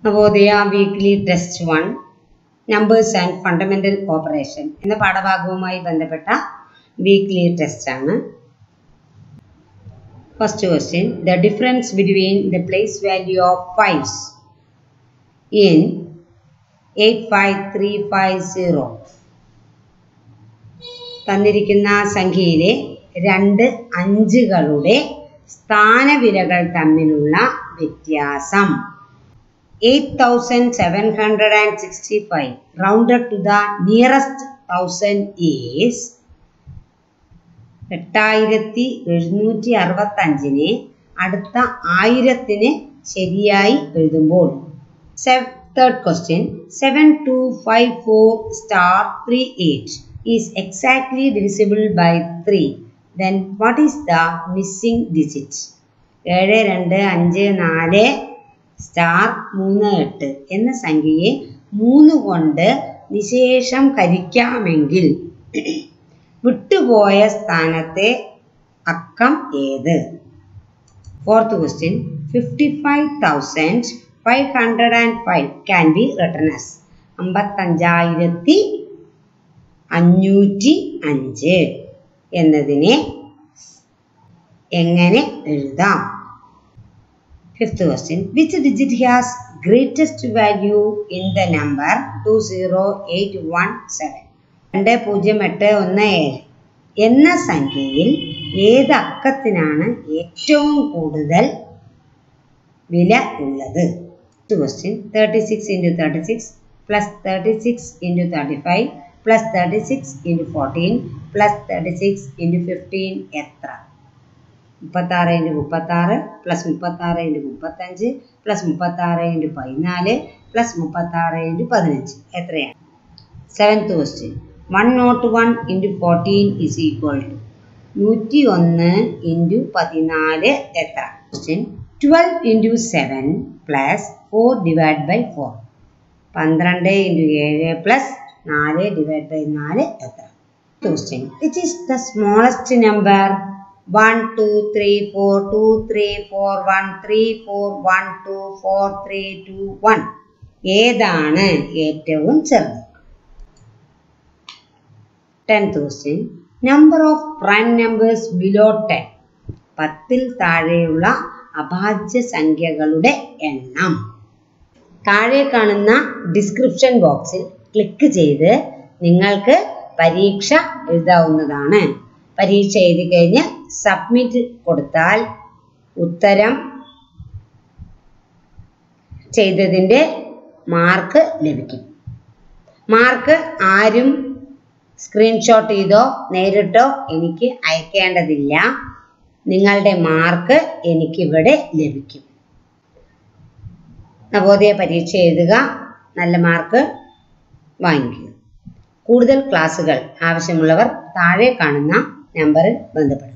Navodaya weekly test one numbers and fundamental operation എന്ന പാഠഭാഗവുമായി ബന്ധപ്പെട്ട വീക്ക്ലി ടെസ്റ്റ് ആണ് first question the difference between the place value of fives in eight five three five zero തന്നിരിക്കുന്ന സംഖ്യയിലെ രണ്ട് അഞ്ചുകളുടെ സ്ഥാനവിലകൾ തമ്മിലുള്ള വ്യത്യാസം eight thousand seven hundred and sixty five rounded to the nearest thousand is എട്ടായിരത്തി എഴുന്നൂറ്റി അറുപത്തഞ്ചിനെ അടുത്ത ആയിരത്തിന് ശരിയായി എഴുതുമ്പോൾ third question seven two five four star three eight is exactly divisible by three then what is the missing digit ഏഴ് രണ്ട് അഞ്ച് നാല് സ്റ്റാർ മൂന്ന് എട്ട് എന്ന സംഖ്യയെ മൂന്ന് കൊണ്ട് നിശേഷം ഹരിക്കാമെങ്കിൽ വിട്ടുപോയ സ്ഥാനത്തെ അക്കം ഏത് fourth question fifty five thousand five hundred and five can be written as അമ്പത്തഞ്ചായിരത്തി അഞ്ഞൂറ്റി അഞ്ച് എന്നതിനെ എങ്ങനെ എഴുതാം fifth question which digit has greatest value in the number two zero eight one seven രണ്ട് പൂജ്യം എട്ട് ഒന്ന് ഏഴ് എന്ന സംഖ്യയിൽ ഏത് അക്കത്തിനാണ് ഏറ്റവും കൂടുതൽ വില ഉള്ളത് question thirty six into thirty six plus thirty six into thirty five plus thirty six into fourteen plus thirty six into fifteen എത്ര മുപ്പത്താറ് ഇൻറ്റു മുപ്പത്താറ് പ്ലസ് മുപ്പത്താറ് ഇൻറ്റു മുപ്പത്തഞ്ച് പ്ലസ് മുപ്പത്താറ് ഇൻറ്റു പതിനാല് പ്ലസ് മുപ്പത്താറ് ഇൻറ്റു പതിനഞ്ച് എത്രയാണ് seventh question one not one into fourteen is equal to നൂറ്റി ഒന്ന് ഇൻറ്റു പതിനാല് എത്ര question twelve into seven plus four divide by four പന്ത്രണ്ട് ഇൻറ്റു ഏഴ് പ്ലസ് നാല് ഡിവൈഡ് ബൈ നാല് എത്ര question which is the smallest number one two three four two three four one three four one two four three two one ഏതാണ് ഏറ്റവും ചെറുത് tenth question number of prime numbers below ten പത്തിൽ താഴെയുള്ള അഭാജ്യ സംഖ്യകളുടെ എണ്ണം താഴെ കാണുന്ന ഡിസ്ക്രിപ്ഷൻ ബോക്സിൽ ക്ലിക്ക് ചെയ്ത് നിങ്ങൾക്ക് പരീക്ഷ എഴുതാവുന്നതാണ് പരീക്ഷ എഴുതി കഴിഞ്ഞ് സബ്മിറ്റ് കൊടുത്താൽ ഉത്തരം ചെയ്തതിൻ്റെ മാർക്ക് ലഭിക്കും മാർക്ക് ആരും സ്ക്രീൻഷോട്ട് ചെയ്തോ നേരിട്ടോ എനിക്ക് അയക്കേണ്ടതില്ല നിങ്ങളുടെ മാർക്ക് എനിക്കിവിടെ ലഭിക്കും നവോദയ പരീക്ഷ എഴുതുക നല്ല മാർക്ക് വാങ്ങിക്കുക കൂടുതൽ ക്ലാസ്സുകൾ ആവശ്യമുള്ളവർ താഴെ കാണുന്ന നമ്പറിൽ ബന്ധപ്പെടും